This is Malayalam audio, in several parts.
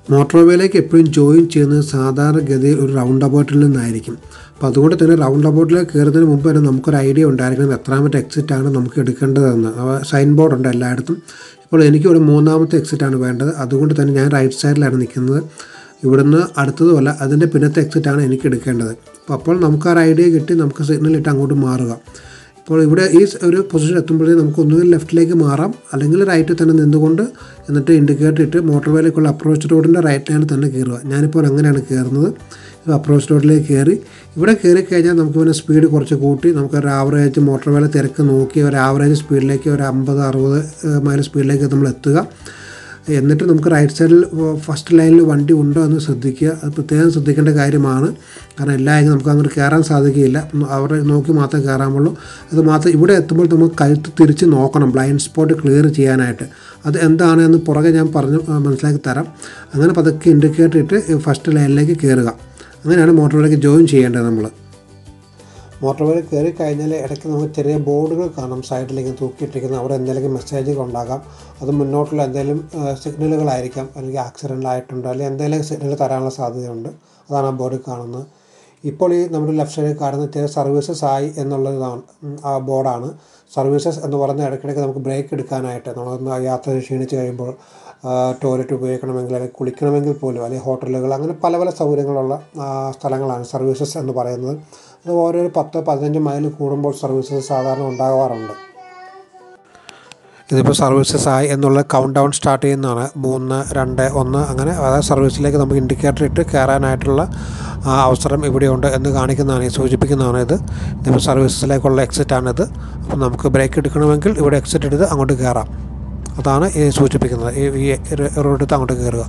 മോട്ടോർവേയിലേക്ക് എപ്പോഴും ജോയിൻ ചെയ്യുന്നത് സാധാരണഗതിയിൽ ഒരു റൗണ്ട് അബൌട്ടിൽ നിന്നായിരിക്കും അപ്പോൾ അതുകൊണ്ട് തന്നെ റൗണ്ട് അബൌട്ടിലേക്ക് കയറുന്നതിന് മുമ്പ് തന്നെ നമുക്കൊരു ഐഡിയ ഉണ്ടായിരിക്കണം എത്രാമത്തെ എക്സിറ്റ് ആണ് നമുക്ക് എടുക്കേണ്ടതെന്ന് അവ സൈൻ ബോർഡ് ഉണ്ട് എല്ലായിടത്തും ഇപ്പോൾ എനിക്ക് ഒരു മൂന്നാമത്തെ എക്സിറ്റ് ആണ് വേണ്ടത് അതുകൊണ്ട് തന്നെ ഞാൻ റൈറ്റ് സൈഡിലാണ് നിൽക്കുന്നത് ഇവിടുന്ന് അടുത്തതുമല്ല അതിൻ്റെ പിന്നത്തെ എക്സിറ്റ് ആണ് എനിക്ക് എടുക്കേണ്ടത് അപ്പോൾ അപ്പോൾ നമുക്ക് ആ ഒരു ഐഡിയ കിട്ടി നമുക്ക് സിഗ്നൽ ഇട്ട് അങ്ങോട്ട് മാറുക ഇപ്പോൾ ഇവിടെ ഈ സ് ഒരു പൊസിഷൻ എത്തുമ്പോഴേ നമുക്ക് ഒന്നുകിൽ ലെഫ്റ്റിലേക്ക് മാറാം അല്ലെങ്കിൽ റൈറ്റിൽ തന്നെ നിന്നുകൊണ്ട് എന്നിട്ട് ഇൻഡിക്കേറ്റർ ഇട്ട് മോട്ടോർവേയിലേക്കുള്ള അപ്രോച്ച് റോഡിൻ്റെ റൈറ്റ് ലൈനിൽ തന്നെ കയറുക ഞാനിപ്പോൾ അങ്ങനെയാണ് കയറുന്നത് അപ്രോച്ച് റോഡിലേക്ക് കയറി ഇവിടെ കയറി കഴിഞ്ഞാൽ നമുക്ക് പിന്നെ സ്പീഡ് കുറച്ച് കൂട്ടി നമുക്ക് ഒരു ആവറേജ് മോട്ടോർവേയിലെ തിരക്ക് നോക്കി ഒരു ആവറേജ് സ്പീഡിലേക്ക് ഒരു അമ്പത് അറുപത് മൈൽ സ്പീഡിലേക്ക് നമ്മൾ എത്തുക എന്നിട്ട് നമുക്ക് റൈറ്റ് സൈഡിൽ ഫസ്റ്റ് ലൈനിൽ വണ്ടി ഉണ്ടോ എന്ന് ശ്രദ്ധിക്കുക അത് പ്രത്യേകം ശ്രദ്ധിക്കേണ്ട കാര്യമാണ് കാരണം എല്ലാവരും നമുക്ക് അങ്ങോട്ട് കയറാൻ സാധിക്കുകയില്ല അവരെ നോക്കി മാത്രമേ കയറാമുള്ളൂ അത് മാത്രം ഇവിടെ എത്തുമ്പോൾ നമുക്ക് കഴുത്ത് തിരിച്ച് നോക്കണം ബ്ലൈൻഡ് സ്പോട്ട് ക്ലിയർ ചെയ്യാനായിട്ട് അത് എന്താണ് എന്ന് പുറകെ ഞാൻ പറഞ്ഞു ആ, മനസ്സിലാക്കി തരാം അങ്ങനെ പതുക്കെ ഇൻഡിക്കേറ്റർ ഇട്ട് ഫസ്റ്റ് ലൈനിലേക്ക് കയറുക അങ്ങനെയാണ് മോട്ടോറിലേക്ക് ജോയിൻ ചെയ്യേണ്ടത് നമ്മൾ മോട്ടോർവേയിൽ കയറി കഴിഞ്ഞാൽ ഇടയ്ക്ക് നമുക്ക് ചെറിയ ബോർഡുകൾ കാണാം സൈഡിലേക്ക് തൂക്കിയിട്ടിരിക്കുന്നത് അവിടെ എന്തെങ്കിലും മെസ്സേജുകൾ ഉണ്ടാകാം അത് മുന്നോട്ടുള്ള എന്തെങ്കിലും സിഗ്നലുകളായിരിക്കാം അല്ലെങ്കിൽ ആക്സിഡൻ്റ് ആയിട്ടുണ്ട് അല്ലെങ്കിൽ എന്തെങ്കിലും സിഗ്നൽ തരാനുള്ള സാധ്യതയുണ്ട് അതാണ് ആ ബോർഡിൽ കാണുന്നത് ഇപ്പോൾ ഈ നമ്മുടെ ലെഫ്റ്റ് സൈഡിൽ കാണുന്ന ചില സർവീസസ് ആയി എന്നുള്ളതാണ് ഉം, ആ ബോർഡാണ് സർവീസസ് എന്ന് പറഞ്ഞ ഇടയ്ക്കിടയ്ക്ക് നമുക്ക് ബ്രേക്ക് എടുക്കാനായിട്ട് നമ്മളൊന്ന് യാത്ര ക്ഷീണിച്ച് കഴിയുമ്പോൾ ടോയ്ലറ്റ് ഉപയോഗിക്കണമെങ്കിൽ അല്ലെങ്കിൽ കുളിക്കണമെങ്കിൽ പോലും അല്ലെങ്കിൽ ഹോട്ടലുകൾ അങ്ങനെ പല പല സൗകര്യങ്ങളുള്ള ആ, സ്ഥലങ്ങളാണ് സർവീസസ് എന്ന് പറയുന്നത് അത് ഓരോ പത്ത് പതിനഞ്ച് മൈൽ കൂടുമ്പോൾ സർവീസസ് സാധാരണ ഉണ്ടാകാറുണ്ട് ഇതിപ്പോൾ സർവീസസ് ആയി എന്നുള്ള കൗണ്ട് ഡൗൺ സ്റ്റാർട്ട് ചെയ്യുന്നതാണ് മൂന്ന് രണ്ട് ഒന്ന് അങ്ങനെ അതായത് സർവീസിലേക്ക് നമുക്ക് ഇൻഡിക്കേറ്റർ ഇട്ട് കയറാനായിട്ടുള്ള ആ, അവസരം ഇവിടെയുണ്ട് എന്ന് കാണിക്കുന്നതാണ് ഈ സൂചിപ്പിക്കുന്നതാണ് ഇത് ഇതിപ്പോൾ സർവീസസിലേക്കുള്ള എക്സിറ്റ് ആണിത് അപ്പോൾ നമുക്ക് ബ്രേക്ക് എടുക്കണമെങ്കിൽ ഇവിടെ എക്സിറ്റ് എടുത്ത് അങ്ങോട്ട് കയറാം അതാണ് ഈ സൂചിപ്പിക്കുന്നത് ഈ ഈ റോഡ് എടുത്ത് അങ്ങോട്ട് കയറുക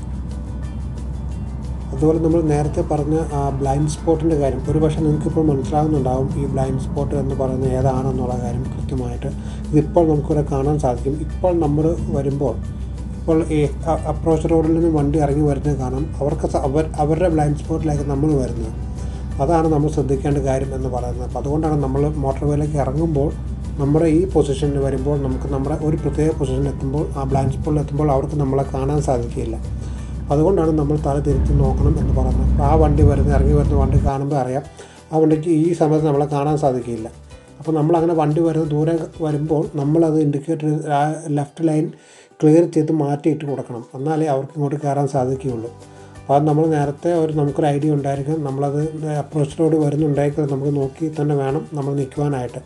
അതുപോലെ നമ്മൾ നേരത്തെ പറഞ്ഞ ആ ബ്ലൈൻഡ് സ്പോട്ടിൻ്റെ കാര്യം ഒരു പക്ഷേ നിങ്ങൾക്കിപ്പോൾ മനസ്സിലാകുന്നുണ്ടാവും ഈ ബ്ലൈൻഡ് സ്പോട്ട് എന്ന് പറയുന്നത് ഏതാണെന്നുള്ള കാര്യം കൃത്യമായിട്ട് ഇതിപ്പോൾ നമുക്കിവിടെ കാണാൻ സാധിക്കും ഇപ്പോൾ നമ്മൾ വരുമ്പോൾ ഇപ്പോൾ ഈ അപ്രോച്ച് റോഡിൽ നിന്ന് വണ്ടി ഇറങ്ങി വരുന്നത് കാണാം അവർക്ക് സ- അവർ അവരുടെ ബ്ലൈൻഡ് സ്പോട്ടിലേക്ക് നമ്മൾ വരുന്നത് അതാണ് നമ്മൾ ശ്രദ്ധിക്കേണ്ട കാര്യം എന്ന് പറയുന്നത് അപ്പോൾ അതുകൊണ്ടാണ് നമ്മൾ മോട്ടോർ വേയിലേക്ക് ഇറങ്ങുമ്പോൾ നമ്മുടെ ഈ പൊസിഷനിൽ വരുമ്പോൾ നമുക്ക് നമ്മുടെ ഒരു പ്രത്യേക പൊസിഷനിൽ എത്തുമ്പോൾ ആ ബ്ലൈൻഡ് സ്പോട്ടിൽ എത്തുമ്പോൾ അവർക്ക് നമ്മളെ കാണാൻ സാധിക്കില്ല അതുകൊണ്ടാണ് നമ്മൾ തല തിരിച്ച് നോക്കണം എന്ന് പറയുന്നത് അപ്പോൾ ആ വണ്ടി വരുന്ന ഇറങ്ങി വരുന്ന വണ്ടി കാണുമ്പോൾ അറിയാം ആ വണ്ടിക്ക് ഈ സമയത്ത് നമ്മളെ കാണാൻ സാധിക്കില്ല അപ്പോൾ നമ്മൾ അങ്ങനെ വണ്ടി വരുന്ന ദൂരെ വരുമ്പോൾ നമ്മളത് ഇൻഡിക്കേറ്റർ ആ ലെഫ്റ്റ് ലൈൻ ക്ലിയർ ചെയ്ത് മാറ്റിയിട്ട് കൊടുക്കണം എന്നാലേ അവർക്ക് ഇങ്ങോട്ട് കയറാൻ സാധിക്കുകയുള്ളൂ അപ്പോൾ അത് നമ്മൾ നേരത്തെ ഒരു നമുക്കൊരു ഐഡിയ ഉണ്ടായിരിക്കും നമ്മളത് അപ്രോച്ച് റോഡ് വരുന്നുണ്ടായിരിക്കും നമുക്ക് നോക്കി തന്നെ വേണം നമ്മൾ നിൽക്കുവാനായിട്ട്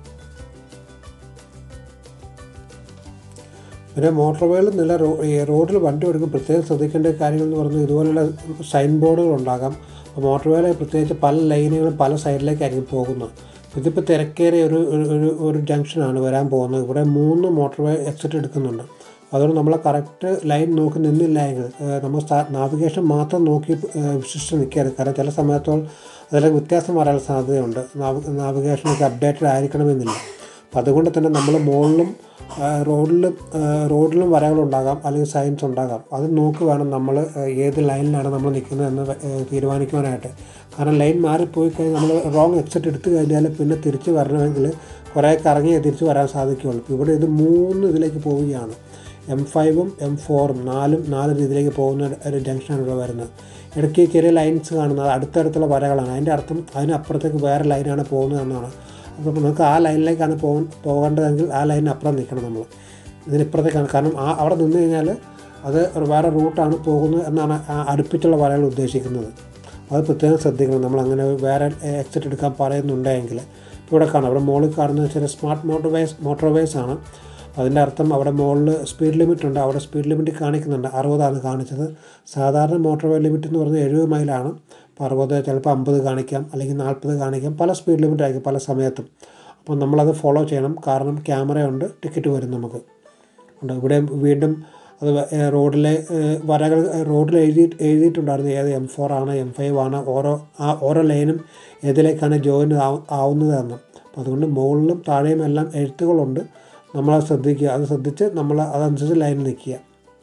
പിന്നെ മോട്ടോർ വേയിൽ നില റോ ഈ റോഡിൽ വണ്ടി ഓടിക്കുമ്പോൾ പ്രത്യേകം ശ്രദ്ധിക്കേണ്ട കാര്യങ്ങൾ എന്ന് പറഞ്ഞാൽ ഇതുപോലുള്ള സൈൻ ബോർഡുകൾ ഉണ്ടാകാം അപ്പോൾ മോട്ടോർ വേയിൽ പ്രത്യേകിച്ച് പല ലൈനുകളും പല സൈഡിലേക്കായിരിക്കും പോകുന്നത് ഇതിപ്പോൾ തിരക്കേറിയ ഒരു ഒരു- ഒരു ഒരു ജംഗ്ഷനാണ് വരാൻ പോകുന്നത് ഇവിടെ മൂന്ന് മോട്ടോർ വേ എക്സിറ്റ് എടുക്കുന്നുണ്ട് അതുകൊണ്ട് നമ്മൾ കറക്റ്റ് ലൈൻ നോക്കി നിന്നില്ല എങ്കിൽ ഏഹ്, നമ്മൾ നാവിഗേഷൻ മാത്രം നോക്കി ഏഹ്, വിശ്വസിച്ച് നിൽക്കരുത് കാരണം ചില സമയത്തോളം അതിൽ വ്യത്യാസം വരാൻ സാധ്യതയുണ്ട് നാവിഗേഷനൊക്കെ അപ്ഡേറ്റഡ് ആയിരിക്കണമെന്നില്ല അപ്പം അതുകൊണ്ട് തന്നെ നമ്മൾ മുകളിലും റോഡിലും റോഡിലും വരകളുണ്ടാകാം അല്ലെങ്കിൽ സൈൻസ് ഉണ്ടാകാം അത് നോക്കി വേണം നമ്മൾ ഏത് ലൈനിലാണ് നമ്മൾ നിൽക്കുന്നത് എന്ന് ഏഹ്, തീരുമാനിക്കുവാനായിട്ട് കാരണം ലൈൻ മാറിപ്പോയി കഴിഞ്ഞാൽ നമ്മൾ റോങ് എക്സിറ്റ് എടുത്തു കഴിഞ്ഞാൽ പിന്നെ തിരിച്ച് വരണമെങ്കിൽ കുറേ കറങ്ങി തിരിച്ച് വരാൻ സാധിക്കുകയുള്ളൂ ഇപ്പോൾ ഇവിടെ ഇത് മൂന്ന് ഇതിലേക്ക് പോവുകയാണ് എം ഫൈവും എം ഫോറും നാലും നാല് രീതിയിലേക്ക് പോകുന്ന ഒരു ജംഗ്ഷനാണ് ഇവിടെ വരുന്നത് ഇടയ്ക്ക് ചെറിയ ലൈൻസ് കാണുന്നത് അടുത്തടുത്തുള്ള വരകളാണ് അതിൻ്റെ അർത്ഥം അതിനപ്പുറത്തേക്ക് വേറെ ലൈനാണ് പോകുന്നത് എന്നാണ് അപ്പോൾ നമുക്ക് ആ ലൈനിലേക്കാണ് പോ പോകേണ്ടതെങ്കിൽ ആ ലൈനിന് അപ്പുറം നിൽക്കണം നമ്മൾ ഇതിനിപ്പുറത്തേക്കാണ് കാരണം ആ അവിടെ നിന്ന് കഴിഞ്ഞാൽ അത് ഒരു വേറെ റൂട്ടാണ് പോകുന്നത് എന്നാണ് ആ അടുപ്പിച്ചുള്ള വരകൾ ഉദ്ദേശിക്കുന്നത് അത് പ്രത്യേകം ശ്രദ്ധിക്കണം നമ്മൾ അങ്ങനെ വേറെ എക്സിറ്റ് എടുക്കാൻ പറയുന്നുണ്ടെങ്കിൽ ഇപ്പോൾ ഇവിടെ കാണാം അവിടെ മുകളിൽ കാണുന്നത് ചില സ്മാർട്ട് മോട്ടോർവേസ് മോട്ടോർവേസ് ആണ് അതിൻ്റെ അർത്ഥം അവിടെ മുകളിൽ സ്പീഡ് ലിമിറ്റ് ഉണ്ട് അവിടെ സ്പീഡ് ലിമിറ്റ് കാണിക്കുന്നുണ്ട് അറുപതാണ് കാണിച്ചത് സാധാരണ മോട്ടോർവേ ലിമിറ്റ് എന്ന് പറഞ്ഞാൽ എഴുപത് മൈലാണ് അപ്പോൾ അറുപത് ചിലപ്പോൾ അമ്പത് കാണിക്കാം അല്ലെങ്കിൽ നാൽപ്പത് കാണിക്കാം പല സ്പീഡ് ലിമിറ്റ് ആയിരിക്കും പല സമയത്തും അപ്പോൾ നമ്മളത് ഫോളോ ചെയ്യണം കാരണം ക്യാമറയുണ്ട് ടിക്കറ്റ് വരും നമുക്ക് ഉണ്ട് ഇവിടെ വീണ്ടും അത് വ- ഏ, റോഡിലെ ഏ, വരകൾ ഏ, റോഡിൽ എഴുതി എഴുതിയിട്ടുണ്ടായിരുന്നു ഏത് എം ഫോർ ആണ് എം ഫൈവ് ആണ് ഓരോ ആ ഓരോ ലൈനും ഏതിലേക്കാണ് ജോയിൻ ആവുന്നതെന്ന് അപ്പോൾ അതുകൊണ്ട് മുകളിലും താഴെയും എല്ലാം എഴുത്തുകളുണ്ട് നമ്മളത് ശ്രദ്ധിക്കുക അത് ശ്രദ്ധിച്ച് നമ്മൾ അതനുസരിച്ച് ലൈൻ നിൽക്കുക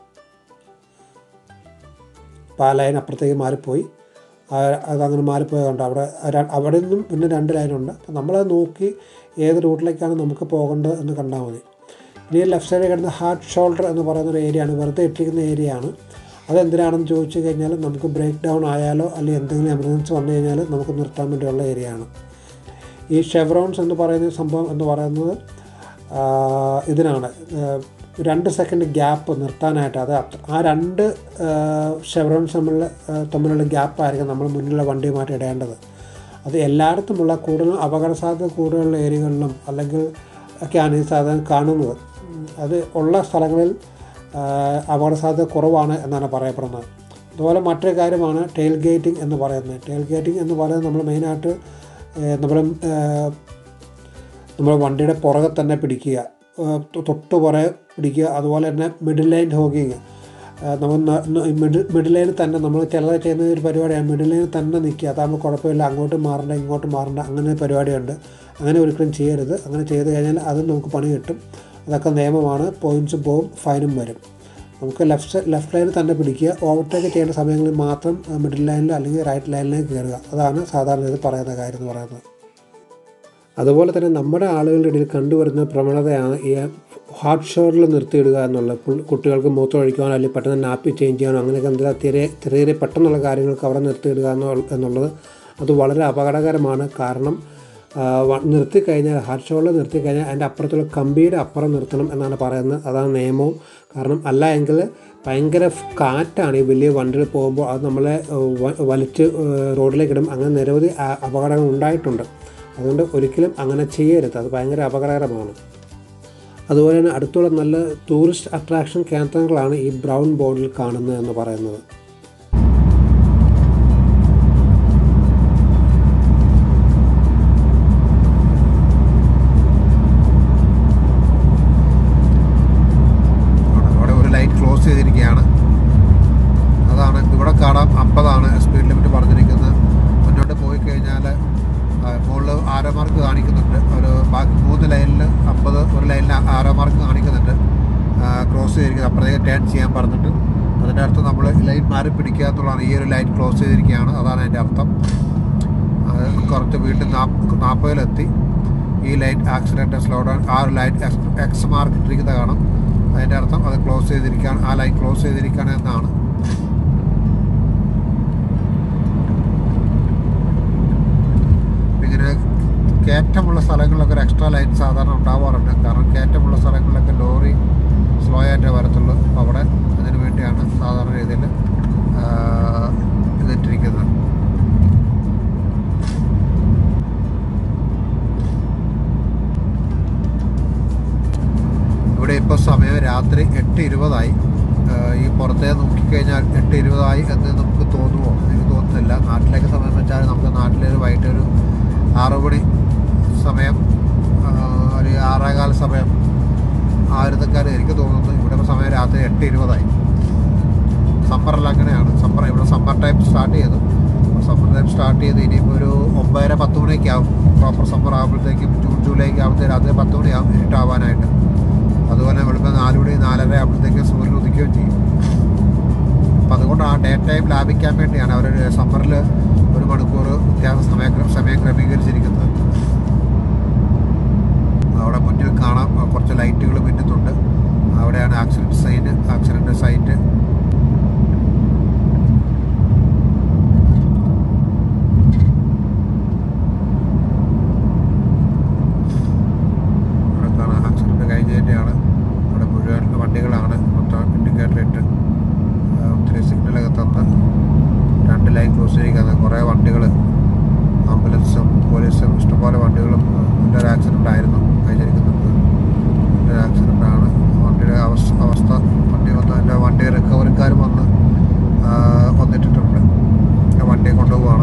അപ്പോൾ ആ ലൈൻ അപ്പുറത്തേക്ക് മാറിപ്പോയി ആ, അതങ്ങനെ മാറിപ്പോയതുകൊണ്ട് അവിടെ ര- അവിടെ നിന്നും പിന്നെ രണ്ട് ലൈനുണ്ട് അപ്പോൾ നമ്മളത് നോക്കി ഏത് റൂട്ടിലേക്കാണ് നമുക്ക് പോകേണ്ടത് എന്ന് കണ്ടാൽ മതി ഇനി ലെഫ്റ്റ് സൈഡിൽ കിടന്ന ഹാർട്ട് ഷോൾഡർ എന്ന് പറയുന്ന ഒരു ഏരിയ ആണ് വെറുതെ ഇട്ടിരിക്കുന്ന ഏരിയ ആണ് അതെന്തിനാണെന്ന് ചോദിച്ചു കഴിഞ്ഞാൽ നമുക്ക് ബ്രേക്ക് ഡൗൺ ആയാലോ അല്ലെങ്കിൽ എന്തെങ്കിലും എമർജൻസി വന്നു കഴിഞ്ഞാൽ നമുക്ക് നിർത്താൻ വേണ്ടിയുള്ള ഏരിയയാണ് ഈ ഷെവറോൺസ് എന്ന് പറയുന്ന സംഭവം എന്ന് പറയുന്നത് ആ, ഇതിനാണ് ആ, രണ്ട് സെക്കൻഡ് ഗ്യാപ്പ് നിർത്താനായിട്ട് അത് അത്ര- ആ രണ്ട് ഷെവറോൺസ് തമ്മിലുള്ള ആ, തമ്മിലുള്ള ഗ്യാപ്പായിരിക്കും നമ്മൾ മുന്നിലുള്ള വണ്ടിയുമായിട്ട് ഇടേണ്ടത് അത് എല്ലായിടത്തുമുള്ള കൂടുതൽ അപകട സാധ്യത കൂടുതലുള്ള ഏരിയകളിലും അല്ലെങ്കിൽ ഒക്കെയാണ് ഈ സാധനം കാണുന്നത് ഉം, അത് ഉള്ള സ്ഥലങ്ങളിൽ ആ, അപകട സാധ്യത കുറവാണ് എന്നാണ് പറയപ്പെടുന്നത് അതുപോലെ മറ്റൊരു കാര്യമാണ് ടെയിൽ ഗേറ്റിംഗ് എന്ന് പറയുന്നത് ടെയിൽ ഗേറ്റിംഗ് എന്ന് പറയുന്നത് നമ്മൾ മെയിനായിട്ട് നമ്മൾ നമ്മൾ വണ്ടിയുടെ പുറകെ തന്നെ പിടിക്കുക ഏഹ് തൊ- തൊട്ട് പുറകെ പിടിക്കുക അതുപോലെ തന്നെ മിഡിൽ ലൈൻ ഹോഗിങ് നമ്മൾ മിഡിൽ മിഡിൽ ലൈനിൽ തന്നെ നമ്മൾ ചിലത് ചെയ്യുന്ന ഒരു പരിപാടിയാണ് മിഡിൽ ലൈനിൽ തന്നെ നിൽക്കുക അതാകുമ്പോൾ കുഴപ്പമില്ല അങ്ങോട്ട് മാറണ്ട ഇങ്ങോട്ട് മാറണ്ട അങ്ങനെ ഒരു പരിപാടിയുണ്ട് അങ്ങനെ ഒരിക്കലും ചെയ്യരുത് അങ്ങനെ ചെയ്ത് കഴിഞ്ഞാൽ അതും നമുക്ക് പണി കിട്ടും അതൊക്കെ നിയമമാണ് പോയിൻറ്റ്സ് പോവും ഫൈനും വരും നമുക്ക് ലെഫ്റ്റ് ലെഫ്റ്റ് ലൈനിൽ തന്നെ പിടിക്കുക ഓവർടേക്ക് ചെയ്യേണ്ട സമയങ്ങളിൽ മാത്രം മിഡിൽ ലൈനിലോ അല്ലെങ്കിൽ റൈറ്റ് ലൈനിലേക്ക് കയറുക അതാണ് സാധാരണ ഇത് പറയുന്ന കാര്യം എന്ന് പറയുന്നത് അതുപോലെ തന്നെ നമ്മുടെ ആളുകളുടെ ഇടയിൽ കണ്ടുവരുന്ന പ്രവണതയാണ് ഈ ഹാർഡ് ഷോറിൽ നിർത്തിയിടുക എന്നുള്ളത് പുൾ- കുട്ടികൾക്ക് മൂത്രം ഒഴിക്കാനോ അല്ലെങ്കിൽ പെട്ടെന്ന് നാപ്പി ചേഞ്ച് ചെയ്യാനോ അങ്ങനെയൊക്കെ എന്തെങ്കിലും ചെറിയ ചെറിയ ചെറിയ പെട്ടെന്നുള്ള കാര്യങ്ങൾക്ക് അവിടെ നിർത്തിയിടുക എന്നുള്ള- എന്നുള്ളത് അത് വളരെ അപകടകരമാണ് കാരണം ആ, വ- നിർത്തിക്കഴിഞ്ഞാൽ ഹാർഡ് ഷോറിൽ നിർത്തിക്കഴിഞ്ഞാൽ അതിൻ്റെ അപ്പുറത്തുള്ള കമ്പിയുടെ അപ്പുറം നിർത്തണം എന്നാണ് പറയുന്നത് അതാണ് നിയമവും കാരണം അല്ല എങ്കിൽ ഭയങ്കര ഫ് കാറ്റാണ് ഈ വലിയ വണ്ടികൾ പോകുമ്പോൾ അത് നമ്മളെ ഏഹ്, വ- വലിച്ച് ഏഹ്, റോഡിലേക്ക് ഇടും അങ്ങനെ നിരവധി ആ- അപകടങ്ങൾ ഉണ്ടായിട്ടുണ്ട് അതുകൊണ്ട് ഒരിക്കലും അങ്ങനെ ചെയ്യരുത് അത് ഭയങ്കര അപകടകരമാണ് അതുപോലെ തന്നെ അടുത്തുള്ള നല്ല ടൂറിസ്റ്റ് അട്രാക്ഷൻ കേന്ദ്രങ്ങളാണ് ഈ ബ്രൗൺ ബോർഡിൽ കാണുന്നത് എന്ന് പറയുന്നത് അവിടെ- അവിടെ ഒരു ലൈറ്റ് ക്ലോസ് ചെയ്തിരിക്കുകയാണ് അതാണ് ഇവിടെ കാണാം അമ്പതാണ് സ്പീഡ് ലിമിറ്റ് പറഞ്ഞിരിക്കുന്നത് മുന്നോട്ട് പോയി കഴിഞ്ഞാൽ മുകളിൽ ആരോ മാർക്ക് കാണിക്കുന്നുണ്ട് ഒരു ബാക്കി മൂന്ന് ലൈനിൽ അമ്പത് ഒരു ലൈനിൽ ആരോ മാർക്ക് കാണിക്കുന്നുണ്ട് ക്രോസ് ചെയ്തിരിക്കുന്നത് അപ്പുറത്തേക്ക് ടേൺ ചെയ്യാൻ പറഞ്ഞിട്ട് അതിൻ്റെ അർത്ഥം നമ്മൾ ലൈൻ മാറി പിടിക്കുക എന്നുള്ളതാണ് ഈ ഒരു ലൈൻ ക്ലോസ് ചെയ്തിരിക്കുകയാണ് അതാണ് അതിൻ്റെ അർത്ഥം അത് കുറച്ച് വീണ്ടും നാൽപ്പതിലെത്തി ഈ ലൈറ്റ് ആക്സിഡൻറ്റ് സ്ലോ ഡൗൺ ആ ഒരു ലൈറ്റ് എക്സ് എക്സ് മാർക്ക് ഇട്ടിരിക്കുന്നത് കാണാം അതിൻ്റെ അർത്ഥം അത് ക്ലോസ് ചെയ്തിരിക്കുകയാണ് ആ ലൈൻ ക്ലോസ് ചെയ്തിരിക്കുകയാണ് എന്നാണ് ഇങ്ങനെ കയറ്റമുള്ള സ്ഥലങ്ങളിലൊക്കെ ഒരു എക്സ്ട്രാ ലൈൻ സാധാരണ ഉണ്ടാവാറുണ്ട് കാരണം കയറ്റമുള്ള സ്ഥലങ്ങളിലൊക്കെ ലോറി സ്ലോ ആയിട്ടേ വരത്തുള്ളൂ അപ്പോൾ അവിടെ അതിന് വേണ്ടിയാണ് സാധാരണ രീതിയിൽ ഇതിട്ടിരിക്കുന്നത് ഇവിടെ ഇപ്പോൾ സമയം രാത്രി എട്ട് ഇരുപതായി ഈ പുറത്തേ നോക്കിക്കഴിഞ്ഞാൽ എട്ട് ഇരുപതായി എന്ന് നമുക്ക് തോന്നുമോ എനിക്ക് തോന്നുന്നില്ല നാട്ടിലേക്ക് സമയം വെച്ചാൽ നമുക്ക് നാട്ടിലൊരു വൈകിട്ട് ഒരു ആറ് മണി സമയം ആ, ഒരു ആറേകാല സമയം ആയിരത്തക്കാർ എനിക്ക് തോന്നുന്നു ഇവിടെ ഇപ്പോൾ സമയം രാത്രി എട്ട് ഇരുപതായി സമ്മറിൽ അങ്ങനെയാണ് സമ്മർ ഇവിടെ സമ്മർ ടൈം സ്റ്റാർട്ട് ചെയ്തു സമ്മർ ടൈം സ്റ്റാർട്ട് ചെയ്ത് ഇനിയിപ്പോൾ ഒരു ഒമ്പതര പത്ത് മണിയൊക്കെ ആവും പ്രോപ്പർ സമ്മർ ആകുമ്പോഴത്തേക്കും ജൂൺ ജൂലൈ ഒക്കെ ആകുമ്പോഴത്തേക്ക് രാത്രി പത്ത് മണിയാവും ഇരുട്ടാവാനായിട്ട് അതുപോലെ വെളുപ്പം നാല് മണി നാലര ആകുമ്പോഴത്തേക്ക് സൂര്യൻ ഉദിക്കുകയും ചെയ്യും അപ്പം അതുകൊണ്ട് ആ ഡേ ടൈം ലാഭിക്കാൻ വേണ്ടിയാണ് അവർ സമ്മറിൽ ഒരു മണിക്കൂർ വ്യത്യാസ സമയം സമയം ക്രമീകരിച്ചിരിക്കുന്നത് അവിടെ മുന്നിൽ കാണാം കുറച്ച് ലൈറ്റുകൾ മിന്നുന്നുണ്ട് അവിടെയാണ് ആക്സിഡൻറ്റ് സൈറ്റ് ആക്സിഡൻറ്റ് സൈറ്റ് അവിടെ കാണാം ആക്സിഡൻറ്റ് കഴിഞ്ഞതിൻ്റെയാണ് അവിടെ മുഴുവൻ വണ്ടികളാണ് മൊത്തം ഇൻഡിക്കേറ്റർ ഇട്ട് ആ, ഒത്തിരി സിഗ്നലൊക്കെ തന്ന് രണ്ട് ലൈൻ ക്ലോസ് ചെയ്തിരിക്കുന്നത് കുറേ വണ്ടികൾ ആംബുലൻസും പോലീസും ഇഷ്ടംപോലെ വണ്ടികളും എൻ്റെ ഒരു ആക്സിഡൻ്റ് ആയിരുന്നു കഴിഞ്ഞിരിക്കുന്നത് എൻ്റെ ഒരു ആക്സിഡൻ്റ് ആണ് വണ്ടിയുടെ അവസ്ഥ അവസ്ഥ വണ്ടി വന്ന് എൻ്റെ വണ്ടി റിക്കവറിക്കാർ വന്ന് ആ, വന്നിട്ടിട്ടുണ്ട് ആ വണ്ടിയെ കൊണ്ടുപോവാണ്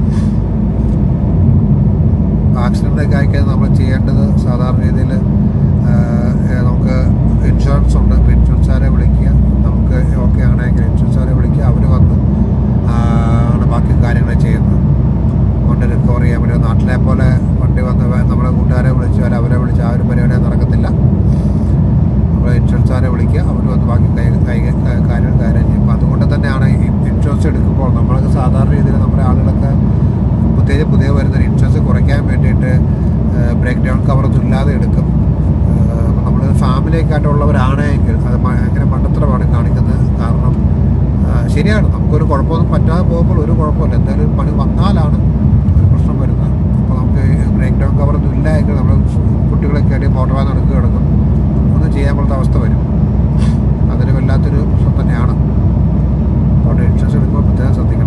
ആക്സിഡൻ്റ് ഒക്കെ ആയിക്കഴിഞ്ഞാൽ നമ്മൾ ചെയ്യേണ്ടത് സാധാരണ രീതിയിൽ നമുക്ക് ഇൻഷുറൻസ് ഉണ്ട് അപ്പോൾ ഇൻഷുറൻസുകാരെ വിളിക്കുക നമുക്ക് ഓക്കെ ആണെങ്കിൽ ഇൻഷുറൻസുകാരെ വിളിക്കുക അവർ വന്ന് ആ, ആണ് ബാക്കി കാര്യങ്ങൾ ചെയ്യുന്നത് കൊണ്ട് റിക്കവർ ചെയ്യാൻ വേണ്ടി നാട്ടിലെ പോലെ വണ്ടി വന്ന് വേ- നമ്മുടെ കൂട്ടുകാരെ വിളിച്ച് അല്ല അവരെ വിളിച്ച് ആ ഒരു പരിപാടി നടക്കത്തില്ല നമ്മൾ ഇൻഷുറൻസുകാരെ വിളിക്കുക അവർ വന്ന് ബാക്കി കൈ കൈ കാര്യങ്ങൾ കാര്യം ചെയ്യും അപ്പോൾ അതുകൊണ്ട് തന്നെയാണ് ഈ ഇൻഷുറൻസ് എടുക്കുമ്പോൾ നമ്മളൊക്കെ സാധാരണ രീതിയിൽ നമ്മുടെ ആളുകളൊക്കെ പ്രത്യേകിച്ച് പുതിയ വരുന്നൊരു ഇൻഷുറൻസ് കുറയ്ക്കാൻ വേണ്ടിയിട്ട് ബ്രേക്ക് ഡൗൺ കവറൊന്നും ഇല്ലാതെ എടുക്കും അപ്പോൾ നമ്മൾ ഫാമിലിയൊക്കെ ആയിട്ടുള്ളവരാണെങ്കിൽ അത് ഭയങ്കര മണ്ടത്തരമാണ് കാണിക്കുന്നത് കാരണം ആ, ശരിയാണ് നമുക്കൊരു കുഴപ്പമൊന്നും പറ്റാതെ പോകുമ്പോൾ ഒരു കുഴപ്പമില്ല എന്തായാലും ഒരു പണി വന്നാലാണ് ഒരു പ്രശ്നം വരുന്നത് അപ്പോൾ നമുക്ക് ബ്രേക്ക് ഡൗൺ കവറൊന്നും ഇല്ല എങ്കിൽ നമ്മൾ കുട്ടികളെ കയറി മോട്ടറായി നടക്കുക കിടക്കും ഒന്നും ചെയ്യാൻ പോലത്തെ അവസ്ഥ വരും അതൊരു വല്ലാത്തൊരു പ്രശ്നം തന്നെയാണ് അതുകൊണ്ട് ഇൻഷുറൻസ് എടുക്കുമ്പോൾ പ്രത്യേകം ശ്രദ്ധിക്കണം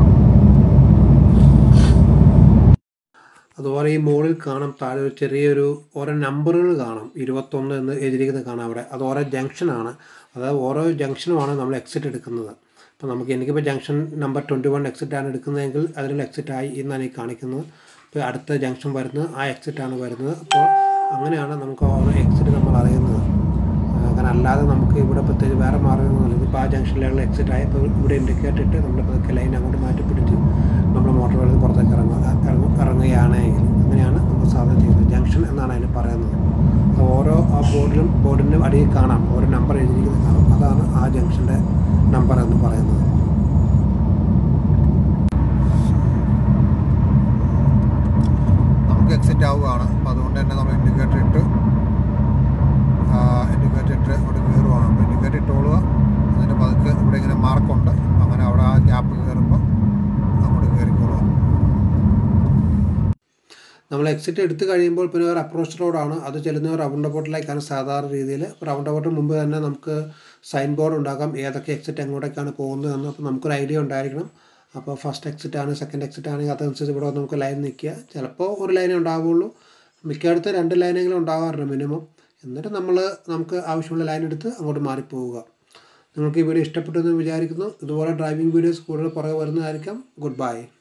അതുപോലെ ഈ മുകളിൽ കാണാം താഴെ ഒരു ചെറിയൊരു ഓരോ നമ്പറുകൾ കാണാം ഇരുപത്തൊന്ന് എന്ന് എഴുതിയിരിക്കുന്നത് കാണാം അവിടെ അത് ഓരോ ജംഗ്ഷനാണ് അതായത് ഓരോ ജംഗ്ഷനുമാണ് നമ്മൾ എക്സിറ്റ് എടുക്കുന്നത് അപ്പോൾ നമുക്ക് എനിക്കിപ്പോൾ junction number twenty one exit ആണ് എടുക്കുന്നതെങ്കിൽ അതിനുള്ള എക്സിറ്റ് ആയി എന്നാണ് ഈ കാണിക്കുന്നത് ഇപ്പോൾ അടുത്ത ജംഗ്ഷൻ വരുന്നത് ആ എക്സിറ്റ് ആണ് വരുന്നത് അപ്പോൾ അങ്ങനെയാണ് നമുക്ക് ഓരോ എക്സിറ്റ് നമ്മൾ അറിയുന്നത് ആ, കാരണം അല്ലാതെ നമുക്ക് ഇവിടെ പ്രത്യേകിച്ച് വേറെ മാർഗ്ഗമൊന്നുമില്ല ഇതിപ്പോൾ ആ ജംഗ്ഷനിലുള്ള എക്സിറ്റ് ആയി ഇപ്പോൾ ഇവിടെ ഇൻഡിക്കേറ്റ് ഇട്ട് നമ്മൾ പതുക്കെ ലൈൻ അങ്ങോട്ട് മാറ്റി പിടിച്ച് നമ്മൾ മോട്ടോർ വെള്ളത്തിൽ പുറത്തേക്ക് ഇറങ്ങുക ഇറങ്ങും ഇറങ്ങുകയാണെങ്കിൽ അങ്ങനെയാണ് നമ്മൾ സാധാരണ ചെയ്യുന്നത് ജംഗ്ഷൻ എന്നാണ് അതിന് പറയുന്നത് അപ്പോൾ ഓരോ ആ ബോർഡിലും ബോർഡിൻ്റെ അടിയിൽ കാണാം ഓരോ നമ്പർ എഴുതിയിരിക്കുന്നത് കാണാം അതാണ് ആ ജംഗ്ഷൻ്റെ നമ്പർ എന്ന് പറയുന്നത് നമുക്ക് എക്സിറ്റ് ആവുകയാണ് അപ്പോൾ അതുകൊണ്ട് തന്നെ നമ്മൾ ഇൻഡിക്കേറ്റർ ഇട്ട് ഇൻഡിക്കേറ്റർ ഇട്ട് അവിടെ കയറുവാണ് അപ്പോൾ ഇൻഡിക്കേറ്റർ ഇട്ടോളുക അതിൻ്റെ പതുക്കെ ഇവിടെ ഇങ്ങനെ മാർക്കുണ്ട് അങ്ങനെ അവിടെ ആ ഗ്യാപ്പ് കയറുമ്പോൾ അങ്ങോട്ട് കയറിക്കോളുക നമ്മൾ എക്സിറ്റ് എടുത്തു കഴിയുമ്പോൾ പിന്നെ ഒരു അപ്രോച്ച് റോഡാണ് അത് ചെല്ലുന്ന റൗണ്ട് അബൌട്ടിലേക്കാണ് സാധാരണ രീതിയിൽ റൗണ്ട് അബൌട്ടിന് മുമ്പ് തന്നെ നമുക്ക് സൈൻ ബോർഡ് ഉണ്ടാക്കാം ഏതൊക്കെ എക്സിറ്റ് എങ്ങോട്ടേക്കാണ് പോകുന്നത് എന്ന് അപ്പോൾ നമുക്കൊരു ഐഡിയ ഉണ്ടായിരിക്കണം അപ്പോൾ ഫസ്റ്റ് എക്സിറ്റ് ആണ് സെക്കൻഡ് എക്സിറ്റ് ആണെങ്കിൽ അതനുസരിച്ച് ഇവിടെ വന്ന് നമുക്ക് ലൈൻ നിൽക്കുക ചിലപ്പോൾ ഒരു ലൈനേ ഉണ്ടാവുള്ളൂ മിക്കയിടത്ത് രണ്ട് ലൈനെങ്കിലും ഉണ്ടാകാറുണ്ട് മിനിമം എന്നിട്ട് നമ്മൾ നമുക്ക് ആവശ്യമുള്ള ലൈൻ എടുത്ത് അങ്ങോട്ട് മാറിപ്പോവുക നിങ്ങൾക്ക് ഈ വീഡിയോ ഇഷ്ടപ്പെട്ടു എന്ന് വിചാരിക്കുന്നു ഇതുപോലെ ഡ്രൈവിംഗ് വീഡിയോസ് കൂടുതൽ പുറകെ വരുന്നതായിരിക്കാം ഗുഡ് ബൈ